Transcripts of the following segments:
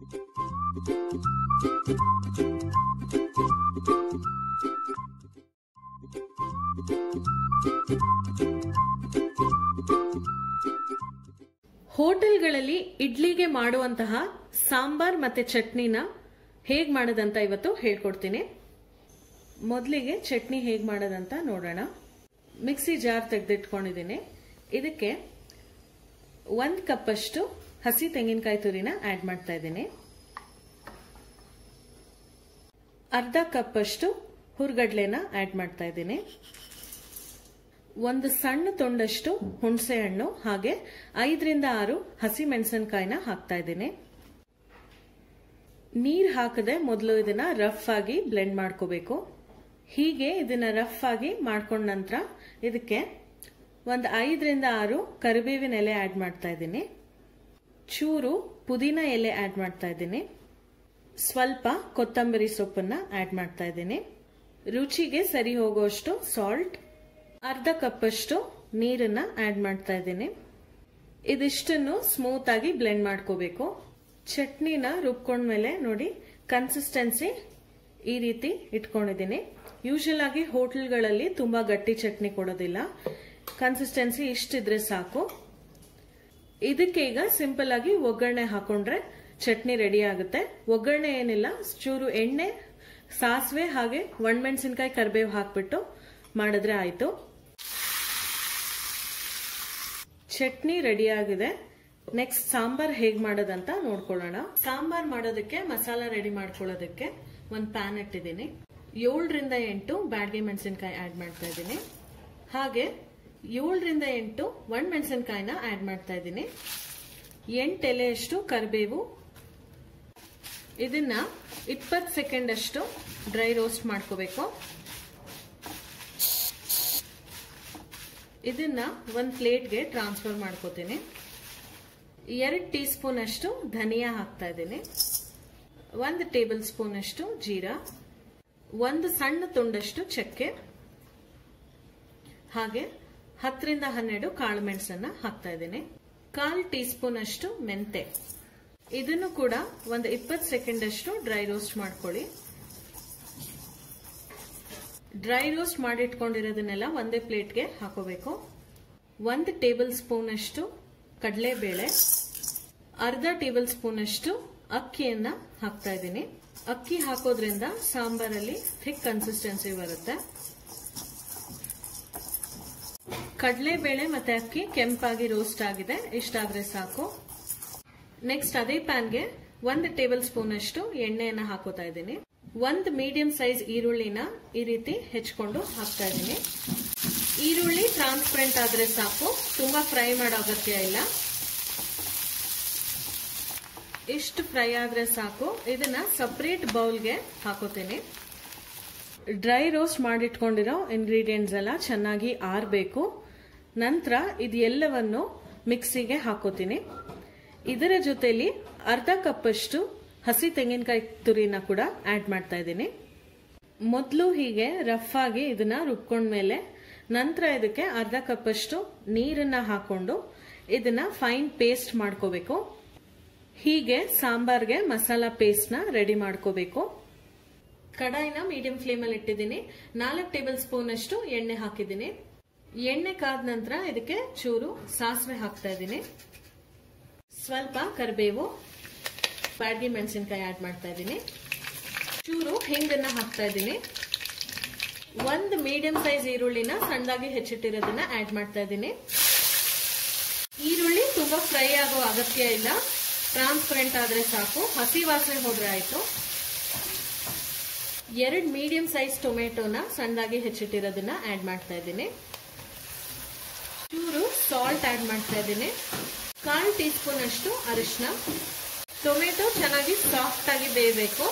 ಹೋಟೆಲ್ಗಳಲ್ಲಿ ಇಡ್ಲಿಗೆ ಮಾಡುವಂತಹ ಸಾಂಬಾರ್ ಮತ್ತೆ ಚಟ್ನಿನ ಹೇಗ್ ಮಾಡೋದಂತ ಇವತ್ತು ಹೇಳ್ಕೊಡ್ತೀನಿ ಮೊದಲಿಗೆ ಚಟ್ನಿ ಹೇಗ್ ಮಾಡೋದಂತ ನೋಡೋಣ ಮಿಕ್ಸಿ ಜಾರ್ ತೆಗೆದಿಟ್ಕೊಂಡಿದ್ದೀನಿ ಇದಕ್ಕೆ ಒಂದು ಕಪ್ಪಷ್ಟು ಹಸಿ ತೆಂಗಿನಕಾಯಿ ತುರಿನ ಆಡ್ ಮಾಡ್ತಾ ಇದ್ದೀನಿ ಅರ್ಧ ಕಪ್ಪಷ್ಟು ಹುರ್ಗಡ್ಲೆನ ಆಡ್ ಮಾಡ್ತಾ ಇದ್ದೀನಿ ಒಂದು ಸಣ್ಣ ತುಂಡಷ್ಟು ಹುಣಸೆ ಹಣ್ಣು ಹಾಗೆ ಐದರಿಂದ ಆರು ಹಸಿ ಮೆಣಸಿನಕಾಯಿನ ಹಾಕ್ತಾ ಇದ್ದೀನಿ ನೀರ್ ಹಾಕದೆ ಮೊದಲು ಇದನ್ನ ರಫ್ ಆಗಿ ಬ್ಲೆಂಡ್ ಮಾಡ್ಕೋಬೇಕು ಹೀಗೆ ಇದನ್ನ ರಫ್ ಆಗಿ ಮಾಡ್ಕೊಂಡ ನಂತರ ಇದಕ್ಕೆ ಒಂದು ಐದರಿಂದ ಆರು ಕರಿಬೇವಿನ ಎಲೆ ಆಡ್ ಮಾಡ್ತಾ ಇದ್ದೀನಿ ಚೂರು ಪುದೀನ ಎಲೆ ಆಡ್ ಮಾಡ್ತಾ ಇದ್ದೀನಿ ಸ್ವಲ್ಪ ಕೊತ್ತಂಬರಿ ಸೊಪ್ಪನ್ನ ಆಡ್ ಮಾಡ್ತಾ ಇದ್ದೀನಿ ರುಚಿಗೆ ಸರಿ ಹೋಗುವಷ್ಟು ಸಾಲ್ಟ್ ಅರ್ಧ ಕಪ್ಪಷ್ಟು ನೀರನ್ನ ಆಡ್ ಮಾಡ್ತಾ ಇದ್ದೀನಿ ಇದಿಷ್ಟನ್ನು ಸ್ಮೂತ್ ಆಗಿ ಬ್ಲೆಂಡ್ ಮಾಡ್ಕೋಬೇಕು ಚಟ್ನಿನ ರುಬ್ಕೊಂಡ್ಮೇಲೆ ನೋಡಿ ಕನ್ಸಿಸ್ಟೆನ್ಸಿ ಈ ರೀತಿ ಇಟ್ಕೊಂಡಿದ್ದೀನಿ ಯೂಶಲ್ ಆಗಿ ಹೋಟೆಲ್ಗಳಲ್ಲಿ ತುಂಬಾ ಗಟ್ಟಿ ಚಟ್ನಿ ಕೊಡೋದಿಲ್ಲ ಕನ್ಸಿಸ್ಟೆನ್ಸಿ ಇಷ್ಟಿದ್ರೆ ಸಾಕು ಇದಕ್ಕೆ ಈಗ ಸಿಂಪಲ್ ಆಗಿ ಒಗ್ಗರಣೆ ಹಾಕೊಂಡ್ರೆ ಚಟ್ನಿ ರೆಡಿ ಆಗುತ್ತೆ ಒಗ್ಗರಣೆ ಏನಿಲ್ಲ ಚೂರು ಎಣ್ಣೆ ಸಾಸಿವೆ ಹಾಗೆ ಒಣಮೆಣಸಿನ್ಕಾಯಿ ಕರಿಬೇವು ಹಾಕ್ಬಿಟ್ಟು ಮಾಡಿದ್ರೆ ಆಯ್ತು ಚಟ್ನಿ ರೆಡಿ ಆಗಿದೆ ನೆಕ್ಸ್ಟ್ ಸಾಂಬಾರ್ ಹೇಗ್ ಮಾಡೋದಂತ ನೋಡ್ಕೊಳ್ಳೋಣ ಸಾಂಬಾರ್ ಮಾಡೋದಕ್ಕೆ ಮಸಾಲ ರೆಡಿ ಮಾಡ್ಕೊಳ್ಳೋದಕ್ಕೆ ಒಂದು ಪ್ಯಾನ್ ಇಟ್ಟಿದ್ದೀನಿ ಏಳರಿಂದ ಎಂಟು ಬ್ಯಾಡ್ಗೆ ಮೆಣಸಿನ್ಕಾಯಿ ಆಡ್ ಮಾಡ್ತಾ ಇದ್ದೀನಿ ಹಾಗೆ ಏಳರಿಂದ ಎಂಟು ಒಣ ಮೆಣಸಿನ್ಕಾಯಿನ ಆಡ್ ಮಾಡ್ತಾ ಇದ್ದೀನಿ ಎಂಟು ಎಲೆಯಷ್ಟು ಕರಿಬೇವು ಇದನ್ನ ಇಪ್ಪತ್ತು ಸೆಕೆಂಡ್ ಅಷ್ಟು ಡ್ರೈ ರೋಸ್ಟ್ ಮಾಡ್ಕೋಬೇಕು ಇದನ್ನ ಒಂದು ಪ್ಲೇಟ್ಗೆ ಟ್ರಾನ್ಸ್ಫರ್ ಮಾಡ್ಕೋತೀನಿ ಎರಡು ಟೀ ಸ್ಪೂನ್ ಅಷ್ಟು ಧನಿಯಾ ಹಾಕ್ತಾ ಇದ್ದೀನಿ ಒಂದು ಟೇಬಲ್ ಸ್ಪೂನ್ ಅಷ್ಟು ಜೀರಾ ಒಂದು ಸಣ್ಣ ತುಂಡಷ್ಟು ಚಕ್ಕೆ ಹಾಗೆ ಹತ್ತರಿಂದ ಹನ್ನೆರಡು ಕಾಳು ಮೆಣಸನ್ನ ಹಾಕ್ತಾ ಇದ್ದೀನಿ ಕಾಲ್ ಟೀ ಸ್ಪೂನ್ ಅಷ್ಟು ಮೆಂತೆ ಇದನ್ನು ಕೂಡ ಒಂದು ಇಪ್ಪತ್ತು ಸೆಕೆಂಡ್ ಅಷ್ಟು ಡ್ರೈ ರೋಸ್ಟ್ ಮಾಡ್ಕೊಳ್ಳಿ ಡ್ರೈ ರೋಸ್ಟ್ ಮಾಡಿಟ್ಕೊಂಡಿರೋದನ್ನೆಲ್ಲ ಒಂದೇ ಪ್ಲೇಟ್ಗೆ ಹಾಕೋಬೇಕು ಒಂದು ಟೇಬಲ್ ಸ್ಪೂನ್ ಅಷ್ಟು ಕಡಲೆಬೇಳೆ ಅರ್ಧ ಟೇಬಲ್ ಸ್ಪೂನ್ ಅಷ್ಟು ಅಕ್ಕಿಯನ್ನ ಹಾಕ್ತಾ ಇದ್ದೀನಿ ಅಕ್ಕಿ ಹಾಕೋದ್ರಿಂದ ಸಾಂಬಾರಲ್ಲಿ ಥಿಕ್ ಕನ್ಸಿಸ್ಟೆನ್ಸಿ ಬರುತ್ತೆ ಕಡಲೆಬೇಳೆ ಮತ್ತೆ ಅಕ್ಕಿ ಕೆಂಪಾಗಿ ರೋಸ್ಟ್ ಆಗಿದೆ ಇಷ್ಟಾದ್ರೆ ಸಾಕು ನೆಕ್ಸ್ಟ್ ಅದೇ ಪ್ಯಾನ್ಗೆ ಒಂದು ಟೇಬಲ್ ಸ್ಪೂನ್ ಅಷ್ಟು ಎಣ್ಣೆಯನ್ನ ಹಾಕೋತಾ ಇದ್ದೀನಿ ಒಂದು ಮೀಡಿಯಂ ಸೈಜ್ ಈರುಳ್ಳಿನ ಈ ರೀತಿ ಹೆಚ್ಕೊಂಡು ಹಾಕ್ತಾ ಇದ್ದೀನಿ ಈರುಳ್ಳಿ ಟ್ರಾನ್ಸ್ಪರೆಂಟ್ ಆದ್ರೆ ಸಾಕು ತುಂಬಾ ಫ್ರೈ ಮಾಡೋ ಅಗತ್ಯ ಇಲ್ಲ ಇಷ್ಟು ಫ್ರೈ ಆದ್ರೆ ಸಾಕು ಇದನ್ನ ಸಪರೇಟ್ ಬೌಲ್ಗೆ ಹಾಕೋತೀನಿ ಡ್ರೈ ರೋಸ್ಟ್ ಮಾಡಿಟ್ಕೊಂಡಿರೋ ಇಂಗ್ರೀಡಿಯೆಂಟ್ಸ್ ಎಲ್ಲ ಚೆನ್ನಾಗಿ ಆರಬೇಕು ನಂತರ ಇದೆಲ್ಲವನ್ನು ಮಿಕ್ಸಿಗೆ ಹಾಕೋತೀನಿ ಇದರ ಜೊತೆಲಿ ಅರ್ಧ ಕಪ್ಪಷ್ಟು ಹಸಿ ತೆಂಗಿನಕಾಯಿ ತುರಿನ ಕೂಡ ಆಡ್ ಮಾಡ್ತಾ ಇದ್ದೀನಿ ಮೊದಲು ಹೀಗೆ ರಫ್ ಆಗಿ ಇದನ್ನ ರುಬ್ಕೊಂಡ್ಮೇಲೆ ನಂತರ ಇದಕ್ಕೆ ಅರ್ಧ ಕಪ್ಪಷ್ಟು ನೀರನ್ನ ಹಾಕೊಂಡು ಇದನ್ನ ಫೈನ್ ಪೇಸ್ಟ್ ಮಾಡ್ಕೋಬೇಕು ಹೀಗೆ ಸಾಂಬಾರ್ಗೆ ಮಸಾಲಾ ಪೇಸ್ಟ್ನ ರೆಡಿ ಮಾಡ್ಕೋಬೇಕು ಕಡಾಯಿನ ಮೀಡಿಯಂ ಫ್ಲೇಮಲ್ಲಿ ಇಟ್ಟಿದ್ದೀನಿ ನಾಲ್ಕು ಟೇಬಲ್ ಸ್ಪೂನ್ ಅಷ್ಟು ಎಣ್ಣೆ ಹಾಕಿದ್ದೀನಿ ಎಣ್ಣೆ ಕಾದ ನಂತರ ಇದಕ್ಕೆ ಚೂರು ಸಾಸಿವೆ ಹಾಕ್ತಾ ಇದ್ದೀನಿ ಸ್ವಲ್ಪ ಕರಿಬೇವು ಬ್ಯಾಡ್ಗಿ ಮೆಣಸಿನ್ಕಾಯಿ ಆಡ್ ಮಾಡ್ತಾ ಇದ್ದೀನಿ ಚೂರು ಹಿಂಗನ್ನ ಹಾಕ್ತಾ ಇದ್ದೀನಿ ಒಂದು ಮೀಡಿಯಂ ಸೈಜ್ ಈರುಳ್ಳಿನ ಸಣ್ಣದಾಗಿ ಹೆಚ್ಚಿಟ್ಟಿರೋದನ್ನ ಆಡ್ ಮಾಡ್ತಾ ಇದ್ದೀನಿ ಈರುಳ್ಳಿ ತುಂಬಾ ಫ್ರೈ ಆಗೋ ಅಗತ್ಯ ಇಲ್ಲ ಟ್ರಾನ್ಸ್ಪರೆಂಟ್ ಆದ್ರೆ ಸಾಕು ಹಸಿ ವಾಸನೆ ಹೋದ್ರೆ ಆಯ್ತು ಎರಡು ಮೀಡಿಯಂ ಸೈಜ್ ಟೊಮೆಟೊನ ಸಣ್ಣದಾಗಿ ಹೆಚ್ಚಿಟ್ಟಿರೋದನ್ನ ಆಡ್ ಮಾಡ್ತಾ ಇದ್ದೀನಿ ಚೂರು ಸಾಲ್ಟ್ ಆಡ್ ಮಾಡ್ತಾ ಇದ್ದೀನಿ ಕಾಲ್ ಟೀ ಸ್ಪೂನ್ ಅಷ್ಟು ಅರಿಶಿನ ಟೊಮೆಟೊ ಚೆನ್ನಾಗಿ ಸಾಫ್ಟ್ ಆಗಿ ಬೇಯಬೇಕು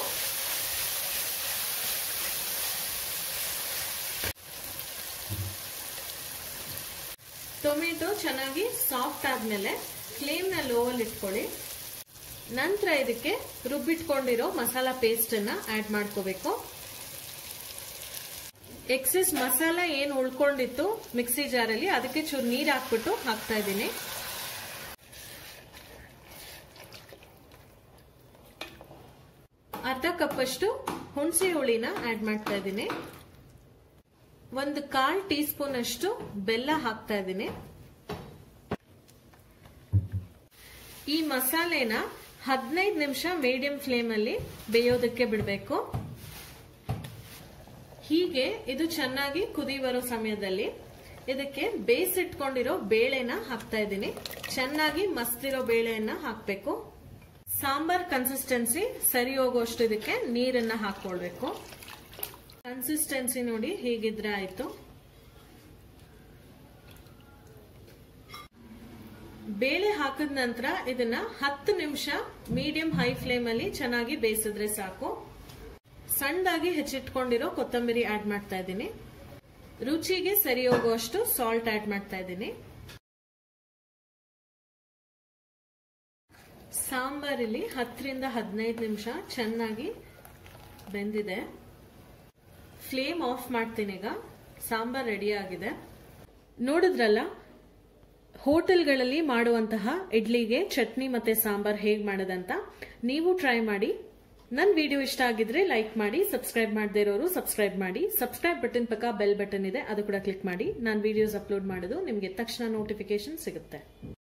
ಟೊಮೆಟೊ ಚೆನ್ನಾಗಿ ಸಾಫ್ಟ್ ಆದ್ಮೇಲೆ ಫ್ಲೇಮ್ನ ಲೋವಲ್ಲಿ ಇಟ್ಕೊಳ್ಳಿ ನಂತರ ಇದಕ್ಕೆ ರುಬ್ಬಿಟ್ಕೊಂಡಿರೋ ಮಸಾಲ ಪೇಸ್ಟ್ ಅನ್ನ ಆಡ್ ಮಾಡ್ಕೋಬೇಕು ಎಕ್ಸೆಸ್ ಮಸಾಲ ಏನ್ ಉಳ್ಕೊಂಡಿತ್ತು ಮಿಕ್ಸಿ ಜಾರಲ್ಲಿ ಅದಕ್ಕೆ ಚೂರು ನೀರ್ ಹಾಕ್ಬಿಟ್ಟು ಹಾಕ್ತಾ ಇದ್ದೀನಿ ಅರ್ಧ ಕಪ್ಪಷ್ಟು ಹುಣಸೆ ಹುಳಿನ ಆಡ್ ಮಾಡ್ತಾ ಇದ್ದೀನಿ ಒಂದು ಕಾಲ್ ಟೀ ಸ್ಪೂನ್ ಅಷ್ಟು ಬೆಲ್ಲ ಹಾಕ್ತಾ ಇದ್ದೀನಿ ಈ ಮಸಾಲೆನ ಹದಿನೈದು ನಿಮಿಷ ಮೀಡಿಯಂ ಫ್ಲೇಮ್ ಅಲ್ಲಿ ಬೇಯೋದಕ್ಕೆ ಬಿಡಬೇಕು ಹೀಗೆ ಇದು ಚೆನ್ನಾಗಿ ಕುದಿ ಬರೋ ಸಮಯದಲ್ಲಿ ಇದಕ್ಕೆ ಬೇಯಿಸಿಟ್ಕೊಂಡಿರೋ ಬೇಳೆನ ಹಾಕ್ತಾ ಇದ್ದೀನಿ ಚೆನ್ನಾಗಿ ಮಸ್ತಿರೋ ಬೇಳೆಯನ್ನ ಹಾಕ್ಬೇಕು ಸಾಂಬಾರ್ ಕನ್ಸಿಸ್ಟೆನ್ಸಿ ಸರಿ ಹೋಗೋಷ್ಟು ಇದಕ್ಕೆ ನೀರನ್ನ ಹಾಕೊಳ್ಬೇಕು ಕನ್ಸಿಸ್ಟೆನ್ಸಿ ನೋಡಿ ಹೀಗಿದ್ರೆ ಆಯ್ತು ಬೇಳೆ ಹಾಕಿದ ನಂತರ ಇದನ್ನ ಹತ್ತು ನಿಮಿಷ ಮೀಡಿಯಂ ಹೈ ಫ್ಲೇಮ್ ಅಲ್ಲಿ ಚೆನ್ನಾಗಿ ಬೇಯಿಸಿದ್ರೆ ಸಾಕು ಸಣ್ಣದಾಗಿ ಹೆಚ್ಚಿಟ್ಕೊಂಡಿರೋ ಕೊತ್ತಂಬರಿ ಆಡ್ ಮಾಡ್ತಾ ಇದ್ದೀನಿ ರುಚಿಗೆ ಸರಿ ಹೋಗುವಷ್ಟು ಸಾಲ್ಟ್ ಆಡ್ ಮಾಡ್ತಾ ಇದ್ದೀನಿ ಸಾಂಬಾರಲ್ಲಿ ಹತ್ತರಿಂದ ಹದಿನೈದು ನಿಮಿಷ ಚೆನ್ನಾಗಿ ಬೆಂದಿದೆ ಫ್ಲೇಮ್ ಆಫ್ ಮಾಡ್ತೀನಿ ಈಗ ಸಾಂಬಾರ್ ರೆಡಿ ಆಗಿದೆ ನೋಡಿದ್ರಲ್ಲ ಹೋಟೆಲ್ಗಳಲ್ಲಿ ಮಾಡುವಂತಹ ಇಡ್ಲಿಗೆ ಚಟ್ನಿ ಮತ್ತೆ ಸಾಂಬಾರ್ ಹೇಗೆ ಮಾಡೋದಂತ ನೀವು ಟ್ರೈ ಮಾಡಿ ನನ್ನ ವಿಡಿಯೋ ಇಷ್ಟ ಆಗಿದ್ರೆ ಲೈಕ್ ಮಾಡಿ ಸಬ್ಸ್ಕ್ರೈಬ್ ಮಾಡದೇ ಇರೋರು ಸಬ್ಸ್ಕ್ರೈಬ್ ಮಾಡಿ ಸಬ್ಸ್ಕ್ರೈಬ್ ಬಟನ್ ಪಕ್ಕ ಬೆಲ್ ಬಟನ್ ಇದೆ ಅದು ಕೂಡ ಕ್ಲಿಕ್ ಮಾಡಿ ನಾನು ವಿಡಿಯೋಸ್ ಅಪ್ಲೋಡ್ ಮಾಡೋದು ನಿಮಗೆ ತಕ್ಷಣ ನೋಟಿಫಿಕೇಶನ್ ಸಿಗುತ್ತೆ